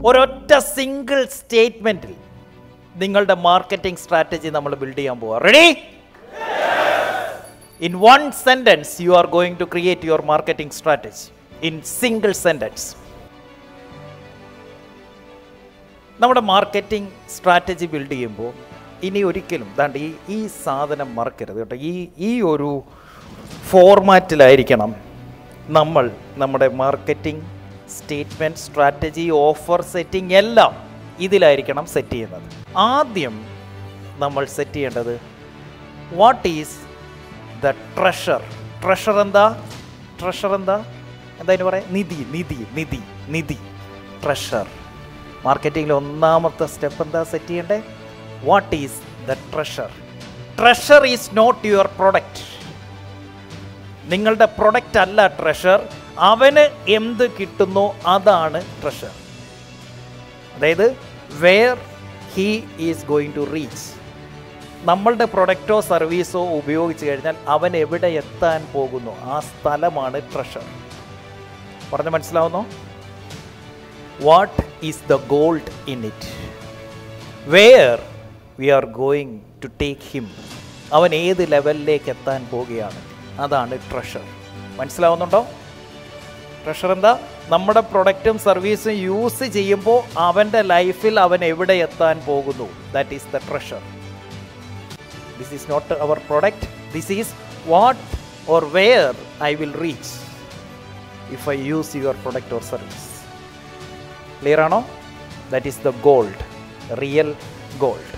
ഒരൊറ്റ സിംഗിൾ സ്റ്റേറ്റ്മെൻറ്റിൽ നിങ്ങളുടെ marketing strategy നമ്മൾ ബിൽഡ് ചെയ്യാൻ പോവാ ready in one sentence you are going to create your marketing strategy in single sentence നമ്മുടെ marketing strategy build ചെയ്യുമ്പോൾ ഇനി ഒരിക്കലും ദാണ്ട് ഈ ഈ സാധനം മറക്കരുത് കേട്ടോ ഈ ഈ ഒരു ഫോർമാറ്റിലായിരിക്കണം നമ്മൾ നമ്മുടെ marketing statement strategy offer setting എല്ലാം ഇതിലായിരിക്കണം സെറ്റ് ചെയ്യുന്നത് ആദ്യം നമ്മൾ സെറ്റ് ചെയ്യേണ്ടത് what is the treasure treasure എന്താ ട്രഷർ എന്താ എന്താ അതിന് പറയാം നിധി നിധി നിധി നിധി ട്രഷർ മാർക്കറ്റിംഗിൽ ഒന്നാമത്തെ സ്റ്റെപ്പ് എന്താ സെറ്റ് ചെയ്യേണ്ടത് what is the treasure treasure is not your product നിങ്ങളുടെ പ്രൊഡക്റ്റ് അല്ല ട്രഷർ അവന് എന്ത് കിട്ടുന്നോ അതാണ് ട്രഷർ അതായത് where he is going to reach നമ്മളുടെ പ്രൊഡക്റ്റോ സർവീസോ ഉപയോഗിച്ച് കഴിഞ്ഞാൽ അവൻ എവിടെ എത്താൻ പോകുന്നു ആ സ്ഥലമാണ് ട്രഷർ പറഞ്ഞ് മനസ്സിലാവുന്നോ what is the gold in it where we are going to take him അവൻ ഏത് ലെവലിലേക്ക് എത്താൻ പോവുകയാണ് അതാണ് ട്രഷർ മനസ്സിലാവുന്നുണ്ടോ ട്രഷർ എന്താ നമ്മുടെ പ്രൊഡക്റ്റും സർവീസും യൂസ് ചെയ്യുമ്പോൾ അവൻ്റെ ലൈഫിൽ അവൻ എവിടെ എത്താൻ പോകുന്നു that is the treasure this is not our product this is what or where I will reach if I use your product or service clear ആണോ that is the gold real gold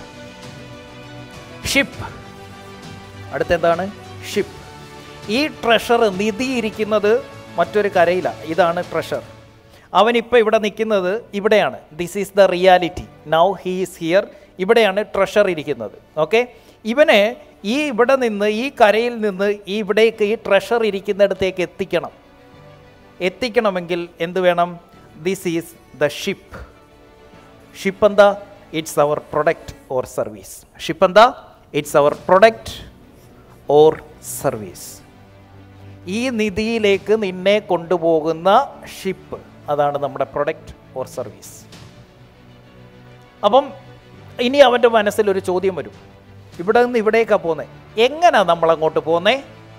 ship അടുത്തെന്താണ് ship ഈ treasure നിധി ഇരിക്കുന്നത് മറ്റൊരു കരയിലാണ് ഇതാണ് treasure അവനിപ്പോൾ ഇവിടെ നിൽക്കുന്നത് ഇവിടെയാണ് this is the reality now he is here ഇവിടെയാണ് ട്രഷർ ഇരിക്കുന്നത് ഓക്കെ ഇവനെ ഈ ഇവിടെ നിന്ന് ഈ കരയിൽ നിന്ന് ഈ ഇവിടേക്ക് ഈ ട്രഷർ ഇരിക്കുന്നിടത്തേക്ക് എത്തിക്കണം എത്തിക്കണമെങ്കിൽ എന്ത് വേണം this is the ship ship എന്താ it's our product or service ship എന്താ it's our product or service ഈ നിധിയിലേക്ക് നിന്നെ കൊണ്ടുപോകുന്ന ഷിപ്പ് അതാണ് നമ്മുടെ പ്രൊഡക്റ്റ് ഓർ സർവീസ് അപ്പം ഇനി അവൻ്റെ മനസ്സിൽ ഒരു ചോദ്യം വരും ഇവിടെ നിന്ന് ഇവിടേക്കാണ് പോകുന്നത് എങ്ങനെ നമ്മൾ അങ്ങോട്ട് പോകുന്നേ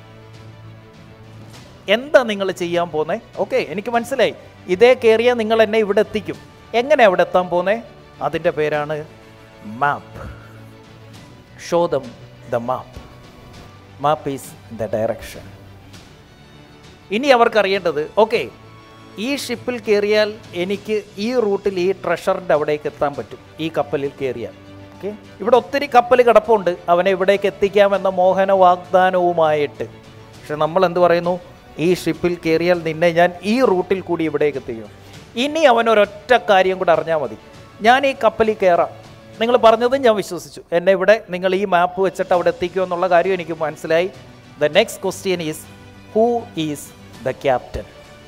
എന്താ നിങ്ങൾ ചെയ്യാൻ പോന്നേ ഓക്കെ എനിക്ക് മനസ്സിലായി ഇതേ കയറിയാൽ നിങ്ങൾ എന്നെ ഇവിടെ എത്തിക്കും എങ്ങനെ അവിടെ എത്താൻ പോന്നേ അതിൻ്റെ പേരാണ് map show them the map map is the direction ഇനി അവർക്കറിയേണ്ടത് ഓക്കെ ഈ ഷിപ്പിൽ കയറിയാൽ എനിക്ക് ഈ റൂട്ടിൽ ഈ ട്രഷറിൻ്റെ അവിടേക്ക് എത്താൻ പറ്റും ഈ കപ്പലിൽ കയറിയാൽ ഓക്കെ ഇവിടെ ഒത്തിരി കപ്പൽ കിടപ്പുണ്ട് അവനെ ഇവിടേക്ക് എത്തിക്കാമെന്ന മോഹന വാഗ്ദാനവുമായിട്ട് പക്ഷെ നമ്മൾ എന്ത് പറയുന്നു ഈ ഷിപ്പിൽ കയറിയാൽ നിന്നെ ഞാൻ ഈ റൂട്ടിൽ കൂടി ഇവിടേക്ക് എത്തിക്കും ഇനി അവൻ ഒരൊറ്റ കാര്യം കൂടെ അറിഞ്ഞാൽ മതി ഞാൻ ഈ കപ്പലിൽ കയറാം നിങ്ങൾ പറഞ്ഞതും ഞാൻ വിശ്വസിച്ചു എന്നെ ഇവിടെ നിങ്ങൾ ഈ മാപ്പ് വെച്ചിട്ട് അവിടെ എത്തിക്കുമോ എന്നുള്ള കാര്യം എനിക്ക് മനസ്സിലായി the next question is who is the captain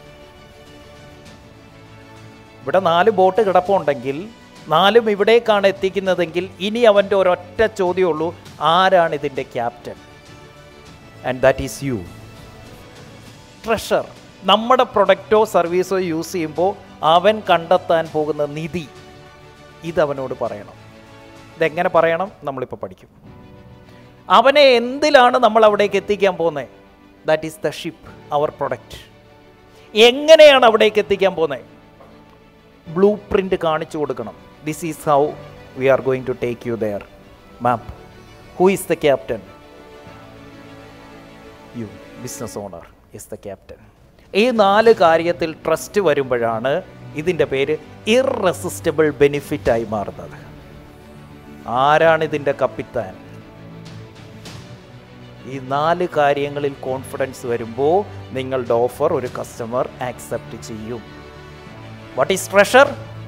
ഇവിടെ നാല് ബോട്ട് കിടപ്പുണ്ടെങ്കിൽ നാലും ഇവിടേക്കാണ് എത്തിക്കുന്നതെങ്കിൽ ഇനി അവൻ്റെ ഒരൊറ്റ ചോദ്യമുള്ളൂ ആരാണ് ഇതിൻ്റെ captain and that is you treasure നമ്മുടെ പ്രൊഡക്റ്റോ സർവീസോ യൂസ് ചെയ്യുമ്പോൾ അവൻ കണ്ടെത്താൻ പോകുന്ന നിധി ഇതവനോട് പറയണം ഇതെങ്ങനെ പറയണം നമ്മളിപ്പോൾ പഠിക്കും അവനെ എന്തിലാണ് നമ്മൾ അവിടേക്ക് എത്തിക്കാൻ പോകുന്നത് that is the ship our product എങ്ങനെയാണ് അവിടേക്ക് എത്തിക്കാൻ പോകുന്നത് ബ്ലൂ പ്രിൻ്റ് കാണിച്ചു കൊടുക്കണം this is how we are going to take you there map who is the captain you business owner is the captain ഈ നാല് കാര്യത്തിൽ ട്രസ്റ്റ് വരുമ്പോഴാണ് ഇതിൻ്റെ പേര് ഇറസിസ്റ്റബിൾ ബെനിഫിറ്റായി മാറുന്നത് ആരാണ് ഇതിൻ്റെ കപ്പിത്താൻ ഈ നാല് കാര്യങ്ങളിൽ കോൺഫിഡൻസ് വരുമ്പോൾ നിങ്ങളുടെ ഓഫർ ഒരു കസ്റ്റമർ ആക്സെപ്റ്റ് ചെയ്യും what is treasure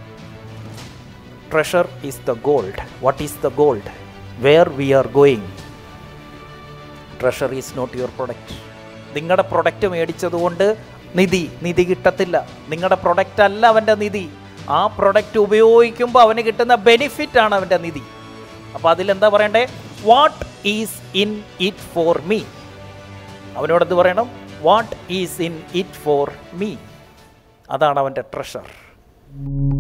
treasure is the gold what is the gold where we are going treasure is not your product നിങ്ങളുടെ പ്രൊഡക്റ്റ് മേടിച്ചതുകൊണ്ട് നിധി നിധി കിട്ടത്തില്ല നിങ്ങളുടെ പ്രൊഡക്റ്റ് അല്ല അവൻ്റെ നിധി ആ പ്രൊഡക്റ്റ് ഉപയോഗിക്കുമ്പോൾ അവന് കിട്ടുന്ന ബെനിഫിറ്റ് ആണ് അവൻ്റെ നിധി അപ്പോൾ അതിലെന്താ പറയണ്ടേ what is in it for me അവനോട് എന്ത് പറയണം what is in it for me അതാണ് അവൻ്റെ ട്രഷർ